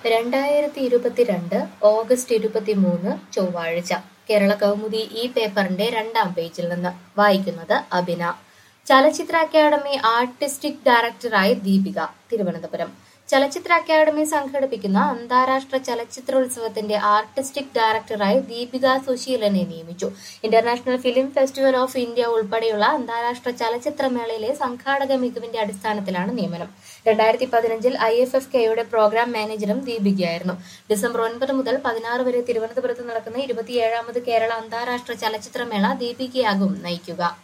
രണ്ടായിരത്തി ഇരുപത്തിരണ്ട് ഓഗസ്റ്റ് ഇരുപത്തിമൂന്ന് ചൊവ്വാഴ്ച കേരള കൗമുദി ഈ പേപ്പറിന്റെ രണ്ടാം പേജിൽ നിന്ന് വായിക്കുന്നത് അഭിന ചലച്ചിത്ര അക്കാദമി ആർട്ടിസ്റ്റിക് ഡയറക്ടറായി ദീപിക തിരുവനന്തപുരം ചലച്ചിത്ര അക്കാദമി സംഘടിപ്പിക്കുന്ന അന്താരാഷ്ട്ര ചലച്ചിത്രോത്സവത്തിന്റെ ആർട്ടിസ്റ്റിക് ഡയറക്ടറായി ദീപിക സുശീലനെ നിയമിച്ചു international film festival of India ഉൾപ്പെടെയുള്ള അന്താരാഷ്ട്ര ചലച്ചിത്രമേളയിലെ സംഘാടക മികവിന്റെ അടിസ്ഥാനത്തിലാണ് നിയമനം രണ്ടായിരത്തി പതിനഞ്ചിൽ ഐ എഫ് എഫ് കെയുടെ പ്രോഗ്രാം മാനേജറും ദീപികയായിരുന്നു ഡിസംബർ ഒൻപത് മുതൽ പതിനാറ് വരെ തിരുവനന്തപുരത്ത് നടക്കുന്ന ഇരുപത്തിയേഴാമത് കേരള അന്താരാഷ്ട്ര ചലച്ചിത്രമേള ദീപികയാകും നയിക്കുക